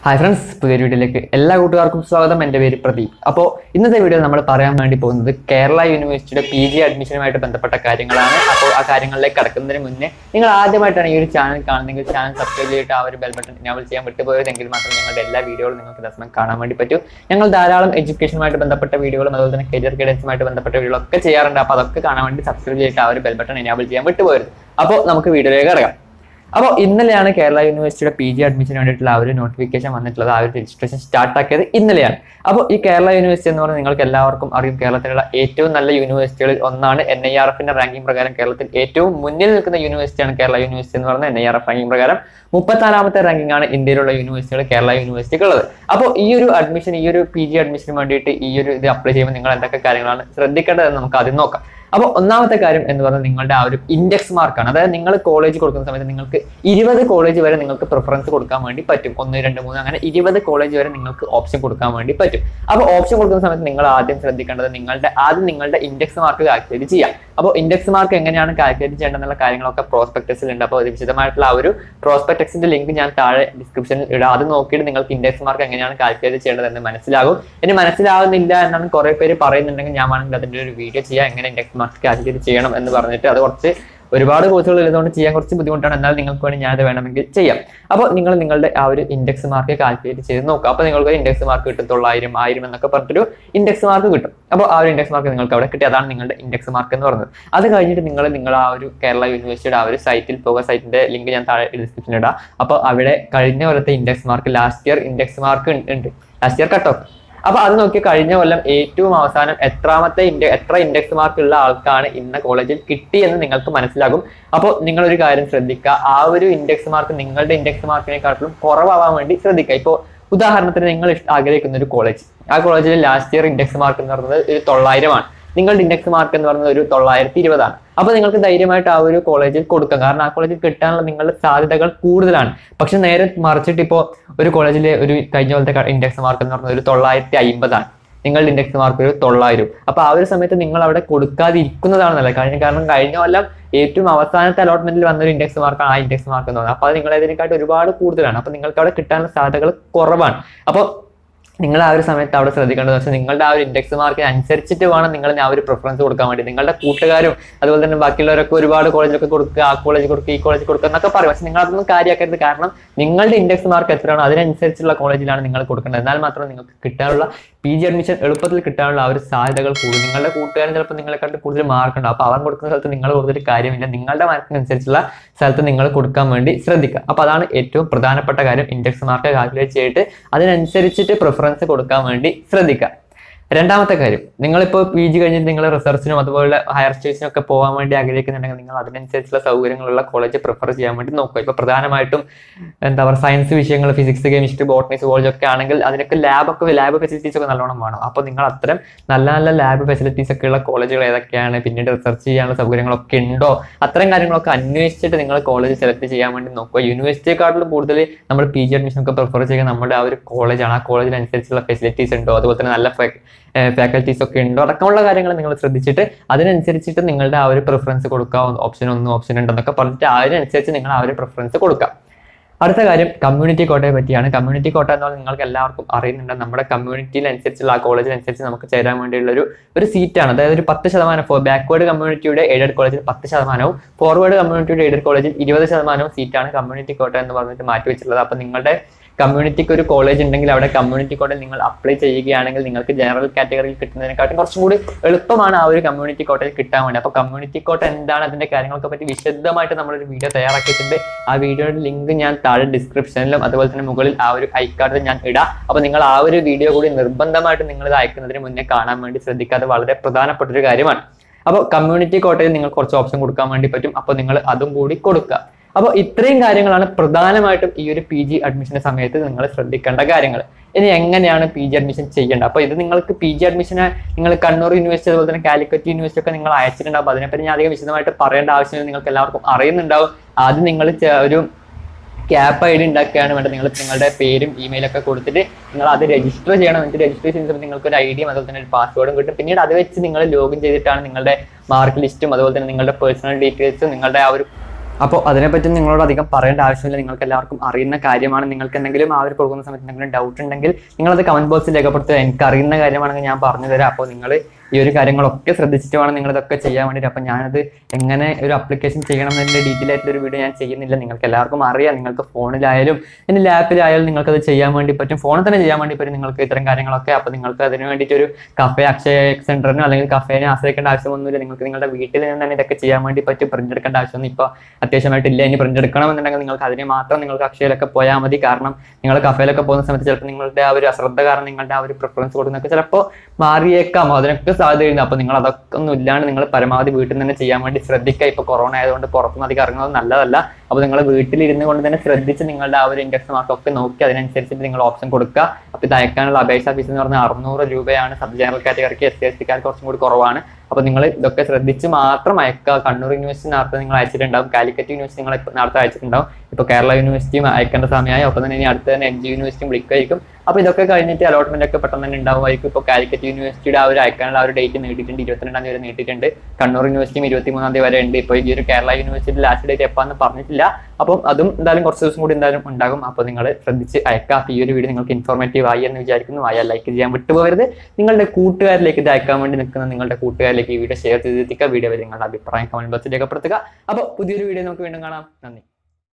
hi friends പുതിയ വീഡിയോയിലേക്ക് എല്ലാ കൂട്ടുകാർക്കും സ്വാഗതം എൻ്റെ പേര് പ്രദീപ് അപ്പോൾ ഇന്നത്തെ വീഡിയോ നമ്മൾ പറയാൻ വേണ്ടി പോകുന്നത് കേരള യൂണിവേഴ്സിറ്റിയുടെ പി ജി അഡ്മിഷനുമായിട്ട് ബന്ധപ്പെട്ട കാര്യങ്ങളാണ് അപ്പോൾ ആ കാര്യങ്ങളിലേക്ക് കടക്കുന്നതിന് മുന്നേ നിങ്ങൾ ആദ്യമായിട്ടാണ് ഈ ഒരു ചാനൽ കാണുന്നതെങ്കിൽ ചാനൽ സബ്സ്ക്രൈബ് ചെയ്തിട്ട് ആ ഒരു ബെൽ ബട്ടൺ എനാബിൾ ചെയ്യാൻ വിട്ടുപോയതെങ്കിൽ മാത്രം ഞങ്ങളുടെ എല്ലാ വീഡിയോകളും നിങ്ങൾക്ക് ദർശനം കാണാൻ വേണ്ടി പറ്റും ഞങ്ങൾ ധാരാളം എഡ്യൂക്കേഷനുമായിട്ട് ബന്ധപ്പെട്ട വീഡിയോകളും അതുപോലെ തന്നെ കരിയർ ഗൈഡൻസുമായിട്ട് ബന്ധപ്പെട്ട വീഡിയോകളൊക്കെ ചെയ്യാറുണ്ട് അപ്പോൾ അതൊക്കെ കാണാൻ വേണ്ടി സബ്സ്ക്രൈബ് ചെയ്തിട്ട് ആ ഒരു ബെൽ ബട്ടൺ എനാബിൾ ചെയ്യാൻ വിട്ടുപോയത് അപ്പോൾ നമുക്ക് വീഡിയോയിലേക്ക് ഇറങ്ങാം അപ്പോൾ ഇന്നലെയാണ് കേരള യൂണിവേഴ്സിറ്റിയുടെ പി ജി അഡ്മിഷന് വേണ്ടിയിട്ടുള്ള ആ ഒരു നോട്ടിഫിക്കേഷൻ വന്നിട്ടുള്ളത് ആ ഒരു രജിസ്ട്രേഷൻ സ്റ്റാർട്ട് ആക്കിയത് ഇന്നലെയാണ് അപ്പോൾ ഈ കേരള യൂണിവേഴ്സിറ്റി എന്ന് പറഞ്ഞാൽ നിങ്ങൾക്ക് എല്ലാവർക്കും അറിയും കേരളത്തിലുള്ള ഏറ്റവും നല്ല യൂണിവേഴ്സിറ്റികളിൽ ഒന്നാണ് എൻ ഐ ആർ എഫിന്റെ റാങ്കിംഗ് പ്രകാരം കേരളത്തിൽ ഏറ്റവും മുന്നിൽ നിൽക്കുന്ന യൂണിവേഴ്സിറ്റിയാണ് കേരള യൂണിവേഴ്സിറ്റി എന്ന് പറയുന്നത് N I R F ranking പ്രകാരം മുപ്പത്തിനാലാമത്തെ റാങ്കിംഗ് ആണ് ഇന്ത്യയിലുള്ള യൂണിവേഴ്സിറ്റികൾ കേരള യൂണിവേഴ്സിറ്റിക്ക് ഉള്ളത് അപ്പോൾ ഈ ഒരു അഡ്മിഷൻ ഈ ഒരു പി ജി അഡ്മിഷന് വേണ്ടിയിട്ട് ഈ ഒരു ഇത് അപ്ലൈ ചെയ്യുമ്പോൾ നിങ്ങൾ എന്തൊക്കെ കാര്യങ്ങളാണ് ശ്രദ്ധിക്കേണ്ടതെന്ന് നമുക്ക് ആദ്യം നോക്കാം അപ്പോൾ ഒന്നാമത്തെ കാര്യം എന്ന് പറയുന്നത് നിങ്ങളുടെ ആ ഒരു ഇൻഡെക്സ് മാർക്കാണ് അതായത് നിങ്ങൾ കോളേജ് കൊടുക്കുന്ന സമയത്ത് നിങ്ങൾക്ക് ഇരുപത് കോളേജ് വരെ നിങ്ങൾക്ക് പ്രിഫറൻസ് കൊടുക്കാൻ വേണ്ടി പറ്റും ഒന്ന് രണ്ട് മൂന്ന് അങ്ങനെ ഇരുപത് കോളേജ് വരെ നിങ്ങൾക്ക് ഓപ്ഷൻ കൊടുക്കാൻ വേണ്ടി പറ്റും അപ്പോൾ ഓപ്ഷൻ കൊടുക്കുന്ന സമയത്ത് നിങ്ങൾ ആദ്യം ശ്രദ്ധിക്കേണ്ടത് നിങ്ങളുടെ ആദ്യം നിങ്ങളുടെ ഇൻഡെക്സ് മാർക്ക് കാൽക്കുലേറ്റ് ചെയ്യാം അപ്പോൾ ഇൻഡെക്സ് മാർക്ക് എങ്ങനെയാണ് കാൽക്കുലേറ്റ് ചെയ്യേണ്ടതെന്നുള്ള കാര്യങ്ങളൊക്കെ പ്രോസ്പെക്ടസിൽ ഉണ്ട് അപ്പോൾ വിശദമായിട്ടുള്ള ആ ഒരു പ്രോസ്പെക്ടക്സിന്റെ ലിങ്ക് ഞാൻ താഴെ ഡിസ്ക്രിപ്ഷനിൽ ഇടാം അത് നോക്കിയിട്ട് നിങ്ങൾക്ക് ഇൻഡെക്സ് മാർക്ക് എങ്ങനെയാണ് കാൽക്കുലേറ്റ് ചെയ്യേണ്ടതെന്ന് മനസ്സിലാകും ഇനി മനസ്സിലാവുന്നില്ല എന്നാണ് കുറെ പേര് പറയുന്നുണ്ടെങ്കിൽ ഞാൻ വേണമെങ്കിൽ അതിന്റെ ഒരു വീഡിയോ ചെയ്യാം എങ്ങനെ ഇൻഡെക്സ് മാർക്ക് കാൽക്കുലേറ്റ് ചെയ്യണം എന്ന് പറഞ്ഞിട്ട് അത് കുറച്ച് ഒരുപാട് കോഴ്സുകൾ ഉള്ളതുകൊണ്ട് ചെയ്യാൻ കുറച്ച് ബുദ്ധിമുട്ടാണ് എന്നാൽ നിങ്ങൾക്ക് വേണ്ടി ഞാനത് വേണമെങ്കിൽ ചെയ്യാം അപ്പോൾ നിങ്ങൾ നിങ്ങളുടെ ആ ഒരു ഇൻഡെക്സ് മാർക്ക് കാൽക്കുലേറ്റ് ചെയ്ത് നോക്കുക അപ്പോൾ നിങ്ങൾക്ക് ഇൻഡെക്സ് മാർക്ക് കിട്ടും തൊള്ളായിരം ആയിരം എന്നൊക്കെ പറഞ്ഞിട്ടൊരു ഇൻഡെക്സ് മാർക്ക് കിട്ടും അപ്പോൾ ആ ഒരു ഇൻഡെക്സ് മാർക്ക് നിങ്ങൾക്ക് അവിടെ കിട്ടി അതാണ് നിങ്ങളുടെ ഇൻഡെക്സ് മാർക്ക് എന്ന് പറയുന്നത് അത് കഴിഞ്ഞിട്ട് നിങ്ങൾ നിങ്ങൾ ആ ഒരു കേരള യൂണിവേഴ്സിറ്റിയുടെ ആ ഒരു സൈറ്റിൽ പോകുക സൈറ്റിന്റെ ലിങ്ക് ഞാൻ താഴെ ഡിസ്ക്രിപ്ഷനിൽ ഇടാം അപ്പോൾ അവിടെ കഴിഞ്ഞ കൊല്ലത്തെ index mark last year index mark ഉണ്ട് ലാസ്റ്റ് ഇയർ കട്ട് ഓഫ് അപ്പൊ അത് നോക്കി കഴിഞ്ഞ കൊല്ലം ഏറ്റവും അവസാനം എത്രാമത്തെ ഇൻഡെ എത്ര ഇൻഡെക്സ് മാർക്ക് ഉള്ള ആൾക്കാണ് ഇന്ന കോളേജിൽ കിട്ടി എന്ന് നിങ്ങൾക്ക് മനസ്സിലാകും അപ്പോൾ നിങ്ങൾ ഒരു കാര്യം ശ്രദ്ധിക്കുക ആ ഒരു ഇൻഡെക്സ് മാർക്ക് നിങ്ങളുടെ ഇൻഡെക്സ് മാർക്കിനെക്കാട്ടിലും കുറവാവാൻ വേണ്ടി ശ്രദ്ധിക്കുക ഇപ്പോൾ ഉദാഹരണത്തിന് നിങ്ങൾ ഇഷ്ട- ആഗ്രഹിക്കുന്ന ഒരു കോളേജ് ആ കോളേജിലെ ലാസ്റ്റ് ഇയർ ഇൻഡെക്സ് മാർക്ക് എന്ന് പറയുന്നത് ഒരു തൊള്ളായിരമാണ് നിങ്ങളുടെ ഇൻഡെക്സ് മാർക്ക് എന്ന് പറയുന്നത് ഒരു തൊള്ളായിരത്തി ഇരുപതാണ് അപ്പൊ നിങ്ങൾക്ക് ധൈര്യമായിട്ട് ആ ഒരു കോളേജിൽ കൊടുക്കാം കാരണം ആ കോളേജിൽ കിട്ടാനുള്ള നിങ്ങളുടെ സാധ്യതകൾ കൂടുതലാണ് പക്ഷെ നേരെ മറിച്ചിട്ട് ഇപ്പോൾ ഒരു കോളേജിലെ ഒരു കഴിഞ്ഞ പോലത്തെ ഇൻഡെക്സ് മാർക്ക് എന്ന് പറയുന്നത് ഒരു തൊള്ളായിരത്തി അമ്പതാണ് നിങ്ങളുടെ ഇൻഡെക്സ് മാർക്ക് ഒരു തൊള്ളായിരം അപ്പൊ ആ ഒരു സമയത്ത് നിങ്ങൾ അവിടെ കൊടുക്കാതിരിക്കുന്നതാണ് നല്ലത് കാരണം കാരണം കഴിഞ്ഞ കൊല്ലം ഏറ്റവും അവസാനത്തെ അലോട്ട്മെന്റിൽ വന്ന ഒരു ഇൻഡെക്സ് മാർക്കാണ് ആ ഇൻഡെക്സ് മാർക്ക് എന്ന് പറയുന്നത് അപ്പൊ അത് നിങ്ങൾ ഇതിനെക്കാട്ട് ഒരുപാട് കൂടുതലാണ് അപ്പൊ നിങ്ങൾക്ക് അവിടെ കിട്ടാനുള്ള സാധ്യതകൾ കുറവാണ് അപ്പോൾ നിങ്ങൾ ആ ഒരു സമയത്ത് അവിടെ ശ്രദ്ധിക്കേണ്ടത് വെച്ചാൽ നിങ്ങളുടെ ആ ഒരു ഇൻഡെക്സ് മാർക്കിന് അനുസരിച്ചിട്ട് വേണം നിങ്ങൾ ആ ഒരു പ്രിഫറൻസ് കൊടുക്കാൻ വേണ്ടി നിങ്ങളുടെ കൂട്ടുകാരും അതുപോലെ തന്നെ ബാക്കിയുള്ളവരൊക്കെ ഒരുപാട് കോളേജിലൊക്കെ കൊടുക്കുക ആ കോളേജ് കൊടുക്കുക ഈ കോളേജ് കൊടുക്കുക എന്നൊക്കെ പറയും പക്ഷെ നിങ്ങൾ അതൊന്നും കാര്യമാക്കരുത് കാരണം നിങ്ങളുടെ ഇൻഡെക്സ് മാർക്ക് എത്രയാണോ അതിനനുസരിച്ചുള്ള കോളേജിലാണ് നിങ്ങൾ കൊടുക്കേണ്ടത് എന്നാൽ മാത്രമേ നിങ്ങൾക്ക് കിട്ടാനുള്ള പി ജി അഡ്മിഷൻ എളുപ്പത്തിൽ കിട്ടാനുള്ള ആ ഒരു സാധ്യതകൾ കൂടും നിങ്ങളുടെ കൂട്ടുകാരൻ ചിലപ്പോൾ നിങ്ങളെക്കാട്ട് കൂടുതൽ മാർക്ക് ഉണ്ടാവും അപ്പോൾ അവൻ കൊടുക്കുന്ന സ്ഥലത്ത് നിങ്ങൾ കൊടുത്തിട്ട് കാര്യമില്ല നിങ്ങളുടെ മാർക്കിനനുസരിച്ചുള്ള സ്ഥലത്ത് നിങ്ങൾ കൊടുക്കാൻ വേണ്ടി ശ്രദ്ധിക്കുക അപ്പോൾ അതാണ് ഏറ്റവും പ്രധാനപ്പെട്ട കാര്യം ഇൻഡെക്സ് മാർക്ക് കാൽക്കുലേറ്റ് ചെയ്തിട്ട് അതിനനുസരിച്ചിട്ട് പ്രിഫറൻസ് കൊടുക്കാൻ വേണ്ടി ശ്രദ്ധിക്കുക രണ്ടാമത്തെ കാര്യം നിങ്ങളിപ്പോൾ പി ജി കഴിഞ്ഞിട്ട് നിങ്ങൾ റിസർച്ചിനും അതുപോലെ ഹയർ സ്റ്റഡീസിനും ഒക്കെ പോകാൻ വേണ്ടി ആഗ്രഹിക്കുന്നുണ്ടെങ്കിൽ നിങ്ങൾ അതിനനുസരിച്ചുള്ള സൗകര്യങ്ങളുള്ള കോളേജ് പ്രിഫർ ചെയ്യാൻ വേണ്ടി നോക്കുക ഇപ്പോൾ പ്രധാനമായിട്ടും എന്താ പറയുക സയൻസ് വിഷയങ്ങൾ ഫിസിക്സ് കെമിസ്ട്രി ബോട്ടണി സുവോളജി ഒക്കെ ആണെങ്കിൽ അതിനൊക്കെ ലാബൊക്കെ ലാബ് ഫെസിലിറ്റീസ് ഒക്കെ നല്ലോണം വേണം അപ്പോൾ നിങ്ങൾ അത്തരം നല്ല നല്ല ലാബ് ഫെസിലിറ്റീസ് ഒക്കെ ഉള്ള കോളേജുകൾ ഏതൊക്കെയാണ് പിന്നീട് റിസർച്ച് ചെയ്യാനുള്ള സൗകര്യങ്ങളൊക്കെ ഉണ്ടോ അത്തരം കാര്യങ്ങളൊക്കെ അന്വേഷിച്ചിട്ട് നിങ്ങൾ കോളേജ് സെലക്ട് ചെയ്യാൻ വേണ്ടി നോക്കുക യൂണിവേഴ്സിറ്റിയെക്കാട്ടിലും കൂടുതൽ നമ്മൾ പി ജി അഡ്മിഷൻ ഒക്കെ പ്രിഫർ ചെയ്യുക നമ്മുടെ ആ ഒരു കോളേജാണ് ആ കോളേജിനനുസരിച്ചുള്ള ഫെസിലിറ്റീസ് ഉണ്ടോ അതുപോലെ തന്നെ നല്ല ഫാക്കൽറ്റീസ് ഒക്കെ ഉണ്ടോ അടക്കമുള്ള കാര്യങ്ങൾ നിങ്ങൾ ശ്രദ്ധിച്ചിട്ട് അതിനനുസരിച്ചിട്ട് നിങ്ങളുടെ ആ ഒരു പ്രിഫറൻസ് കൊടുക്കുക ഓപ്ഷൻ ഒന്ന് ഓപ്ഷൻ രണ്ട് എന്നൊക്കെ പറഞ്ഞിട്ട് അതിനനുസരിച്ച് നിങ്ങൾ ആ ഒരു പ്രിഫറൻസ് കൊടുക്കുക അടുത്ത കാര്യം കമ്മ്യൂണിറ്റി കോട്ടയെ പറ്റിയാണ് കമ്മ്യൂണിറ്റി കോട്ട എന്ന് പറഞ്ഞാൽ നിങ്ങൾക്ക് എല്ലാവർക്കും അറിയുന്നുണ്ട് നമ്മുടെ കമ്മ്യൂണിറ്റിയിലനുസരിച്ചുള്ള ആ കോളേജിനനുസരിച്ച് നമുക്ക് ചേരാൻ വേണ്ടിയുള്ള ഒരു ഒരു സീറ്റാണ് അതായത് ഒരു പത്ത് ശതമാനം ബാക്ക്വേർഡ് കമ്മ്യൂണിറ്റിയുടെ എയ്ഡഡ് കോളേജിൽ പത്ത് ശതമാനവും ഫോർവേഡ് കമ്മ്യൂണിറ്റിയുടെ എയ്ഡഡ് കോളേജിൽ ഇരുപത് ശതമാനവും സീറ്റാണ് കമ്മ്യൂണിറ്റി കോട്ട എന്ന് പറഞ്ഞിട്ട് മാറ്റി വെച്ചിട്ടുള്ളത് അപ്പം നിങ്ങളുടെ കമ്മ്യൂണിറ്റിക്ക് ഒരു കോളേജ് ഉണ്ടെങ്കിൽ അവിടെ കമ്മ്യൂണിറ്റി കോട്ടയിൽ നിങ്ങൾ അപ്ലൈ ചെയ്യുകയാണെങ്കിൽ നിങ്ങൾക്ക് ജനറൽ കാറ്റഗറിയിൽ കിട്ടുന്നതിനെക്കാട്ടും കുറച്ചും കൂടി എളുപ്പമാണ് ആ ഒരു കമ്മ്യൂണിറ്റി കോട്ടയിൽ കിട്ടാൻ വേണ്ടി അപ്പോൾ കമ്മ്യൂണിറ്റി കോട്ട എന്താണ് അതിന്റെ കാര്യങ്ങളൊക്കെ പറ്റി വിശദമായിട്ട് നമ്മളൊരു വീഡിയോ തയ്യാറാക്കിയിട്ടുണ്ട് ആ വീഡിയോയുടെ ലിങ്ക് ഞാൻ താഴെ ഡിസ്ക്രിപ്ഷനിലും അതുപോലെ തന്നെ മുകളിൽ ആ ഒരു ഐക്കാർഡിൽ ഞാൻ ഇടാം അപ്പോൾ നിങ്ങൾ ആ ഒരു വീഡിയോ കൂടി നിർബന്ധമായിട്ട് നിങ്ങൾ ഇത് അയക്കുന്നതിന് മുന്നേ കാണാൻ വേണ്ടി ശ്രദ്ധിക്കുക അത് വളരെ പ്രധാനപ്പെട്ട ഒരു കാര്യമാണ് അപ്പോൾ കമ്മ്യൂണിറ്റി കോട്ടയിൽ നിങ്ങൾ കുറച്ച് ഓപ്ഷൻ കൊടുക്കാൻ വേണ്ടി പറ്റും അപ്പോൾ നിങ്ങൾ അതും കൂടി കൊടുക്കുക അപ്പോൾ ഇത്രയും കാര്യങ്ങളാണ് പ്രധാനമായിട്ടും ഈ ഒരു പി ജി അഡ്മിഷന്റെ സമയത്ത് നിങ്ങൾ ശ്രദ്ധിക്കേണ്ട കാര്യങ്ങൾ ഇനി എങ്ങനെയാണ് പി ജി അഡ്മിഷൻ ചെയ്യേണ്ടത് അപ്പോൾ ഇത് നിങ്ങൾക്ക് പി ജി അഡ്മിഷന് നിങ്ങൾ കണ്ണൂർ യൂണിവേഴ്സിറ്റി അതുപോലെ തന്നെ കാലിക്കറ്റ് യൂണിവേഴ്സിറ്റി ഒക്കെ നിങ്ങൾ അയച്ചിട്ടുണ്ടാവും അതിനെപ്പറ്റി ഞാൻ അധികം വിശദമായിട്ട് പറയേണ്ട ആവശ്യമില്ല നിങ്ങൾക്ക് എല്ലാവർക്കും അറിയുന്നുണ്ടാവും ആദ്യം നിങ്ങൾ ചെ- ഒരു ക്യാപ്പ് ഐ ഡി ഉണ്ടാക്കുകയാണ് വേണ്ടത് നിങ്ങൾ നിങ്ങളുടെ പേരും ഇമെയിലൊക്കെ കൊടുത്തിട്ട് നിങ്ങൾ അത് രജിസ്റ്റർ ചെയ്യണം എന്നിട്ട് രജിസ്റ്റർ ചെയ്യുന്ന സമയത്ത് നിങ്ങൾക്ക് ഒരു ഐ ഡിയും അതുപോലെ തന്നെ ഒരു പാസ്വേഡും കിട്ടും പിന്നീട് അത് വെച്ച് നിങ്ങൾ ലോഗിൻ ചെയ്തിട്ടാണ് നിങ്ങളുടെ മാർക്ക് ലിസ്റ്റും അതുപോലെ തന്നെ നിങ്ങളുടെ പേഴ്സണൽ ഡീറ്റെയിൽസും നിങ്ങളുടെ ആ ഒരു അപ്പോൾ അതിനെപ്പറ്റി നിങ്ങളോട് അധികം പറയേണ്ട ആവശ്യമില്ല നിങ്ങൾക്ക് എല്ലാവർക്കും അറിയുന്ന കാര്യമാണ് നിങ്ങൾക്ക് എന്തെങ്കിലും ആ ഒരു കൊടുക്കുന്ന സമയത്ത് എന്തെങ്കിലും ഡൗട്ട് ഉണ്ടെങ്കിൽ നിങ്ങളത് കമന്റ് ബോക്സിൽ രേഖപ്പെടുത്തുക എനിക്ക് അറിയുന്ന കാര്യമാണെങ്കിൽ ഞാൻ പറഞ്ഞു തരാം അപ്പോൾ നിങ്ങൾ ഈ ഒരു കാര്യങ്ങളൊക്കെ ശ്രദ്ധിച്ചിട്ട് വേണം നിങ്ങൾ ഇതൊക്കെ ചെയ്യാൻ വേണ്ടിയിട്ട് അപ്പോൾ ഞാനത് എങ്ങനെ ഒരു അപ്ലിക്കേഷൻ ചെയ്യണം എന്നതിൻ്റെ ഡീറ്റെയിൽ ആയിട്ടുള്ള ഒരു വീഡിയോ ഞാൻ ചെയ്യുന്നില്ല നിങ്ങൾക്ക് എല്ലാവർക്കും അറിയാം നിങ്ങൾക്ക് ഫോണിലായാലും ഇനി ലാപ്പിലായാലും നിങ്ങൾക്ക് അത് ചെയ്യാൻ വേണ്ടി പറ്റും ഫോണിൽ തന്നെ ചെയ്യാൻ വേണ്ടി പറ്റും നിങ്ങൾക്ക് ഇത്തരം കാര്യങ്ങളൊക്കെ അപ്പോൾ നിങ്ങൾക്ക് അതിന് വേണ്ടിയിട്ട് ഒരു കഫേ അക്ഷയ സെന്ററിനോ അല്ലെങ്കിൽ കഫേനെ ആശ്രയിക്കേണ്ട ആവശ്യമൊന്നുമില്ല നിങ്ങൾക്ക് നിങ്ങളുടെ വീട്ടിൽ നിന്ന് തന്നെ ഇതൊക്കെ ചെയ്യാൻ വേണ്ടി പറ്റും പ്രിന്റ് എടുക്കേണ്ട ആവശ്യമൊന്നും ഇപ്പോൾ അത്യാവശ്യമായിട്ടില്ല ഇനി പ്രിന്റ് എടുക്കണമെന്നുണ്ടെങ്കിൽ നിങ്ങൾക്ക് അതിനെ മാത്രം നിങ്ങൾക്ക് അക്ഷയയിലൊക്കെ പോയാൽ മതി കാരണം നിങ്ങൾ കഫേയിലൊക്കെ പോകുന്ന സമയത്ത് ചിലപ്പോൾ നിങ്ങളുടെ ആ ഒരു അശ്രദ്ധ കാരണം നിങ്ങളുടെ ആ ഒരു പ്രിഫറൻസ് കൊടുക്കുന്നൊക്കെ ചിലപ്പോൾ മാറിയേക്കാം അതിനൊക്കെ സാധ്യതയുണ്ട് അപ്പോൾ നിങ്ങൾ അതൊക്കെ ഒന്നും ഇല്ലാണ്ട് നിങ്ങൾ പരമാവധി വീട്ടിൽ നിന്ന് തന്നെ ചെയ്യാൻ വേണ്ടി ശ്രദ്ധിക്കുക ഇപ്പോൾ കൊറോണ ആയതുകൊണ്ട് പുറത്തുനിന്ന് അധികം ഇറങ്ങുന്നത് നല്ലതല്ല അപ്പോൾ നിങ്ങൾ വീട്ടിലിരുന്ന് കൊണ്ട് തന്നെ ശ്രദ്ധിച്ച് നിങ്ങളുടെ ആ ഒരു ഇൻഡെക്സ് മാർക്കൊക്കെ നോക്കി അതിനനുസരിച്ചിട്ട് നിങ്ങൾ ഓപ്ഷൻ കൊടുക്കുക അപ്പോൾ ഇത് അയക്കാനുള്ള അപേക്ഷ ഫീസ് എന്ന് പറഞ്ഞാൽ അറുന്നൂറ് രൂപയാണ് സബ് ജനറൽ കാറ്റഗറിക്ക് എസ് സി എസ് ടിക്കാർക്ക് കുറച്ചും കൂടി കുറവാണ് അപ്പോൾ നിങ്ങൾ ഇതൊക്കെ ശ്രദ്ധിച്ച് മാത്രം അയക്കുക കണ്ണൂർ യൂണിവേഴ്സിറ്റി നേരത്തെ നിങ്ങൾ അയച്ചിട്ടുണ്ടാവും കാലിക്കറ്റ് യൂണിവേഴ്സിറ്റി നിങ്ങൾ ഇപ്പോൾ നേരത്തെ അയച്ചിട്ടുണ്ടാവും ഇപ്പോൾ കേരള യൂണിവേഴ്സിറ്റിയും അയക്കേണ്ട സമയമായി ഒപ്പം തന്നെ ഇനി അടുത്ത് തന്നെ എം ജി യൂണിവേഴ്സിറ്റിയും വിളിക്കുമായിരിക്കും അപ്പോൾ ഇതൊക്കെ കഴിഞ്ഞിട്ട് അലോട്ട്മെന്റ് ഒക്കെ പെട്ടെന്ന് തന്നെ ഉണ്ടാവുമായിരിക്കും ഇപ്പോൾ കാലിക്കറ്റ് യൂണിവേഴ്സിറ്റിയുടെ ആ ഒരു അയക്കാനുള്ള ആ ഒരു ഡേറ്റ് നീട്ടിയിട്ടുണ്ട് ഇരുപത്തിരണ്ടാം തീയതി വരെ നീട്ടിയിട്ടുണ്ട് കണ്ണൂർ യൂണിവേഴ്സിറ്റിയും ഇരുപത്തി മൂന്നാം തീയതി വരെ ഉണ്ട് ഇപ്പോൾ ഈ ഒരു കേരള യൂണിവേഴ്സിറ്റി ലാസ്റ്റ് ഡേറ്റ് എപ്പാന്ന് പറഞ്ഞിട്ടില്ല അപ്പം അതും എന്തായാലും കുറച്ച് ദിവസം കൂടി എന്തായാലും ഉണ്ടാകും അപ്പോൾ നിങ്ങൾ ശ്രദ്ധിച്ച് അയക്കുക അപ്പോൾ ഈ ഒരു വീഡിയോ നിങ്ങൾക്ക് ഇൻഫോർമേറ്റീവ് ആയി എന്ന് വിചാരിക്കുന്നു ആയാൽ ലൈക്ക് ചെയ്യാൻ വിട്ടുപോകരുത് നിങ്ങളുടെ കൂട്ടുകാരിലേക്ക് ഇത് അയക്കാൻ വേണ്ടി നിൽക്കുന്ന നിങ്ങളുടെ കൂട്ടുകാരിലേക്ക് ഈ വീഡിയോ ഷെയർ ചെയ്തെത്തിക്കുക വീഡിയോ വരെ നിങ്ങളുടെ അഭിപ്രായം കമന്റ് ബോക്സിൽ രേഖപ്പെടുത്തുക അപ്പോൾ പുതിയൊരു വീഡിയോ നമുക്ക് വീണ്ടും കാണാം നന്ദി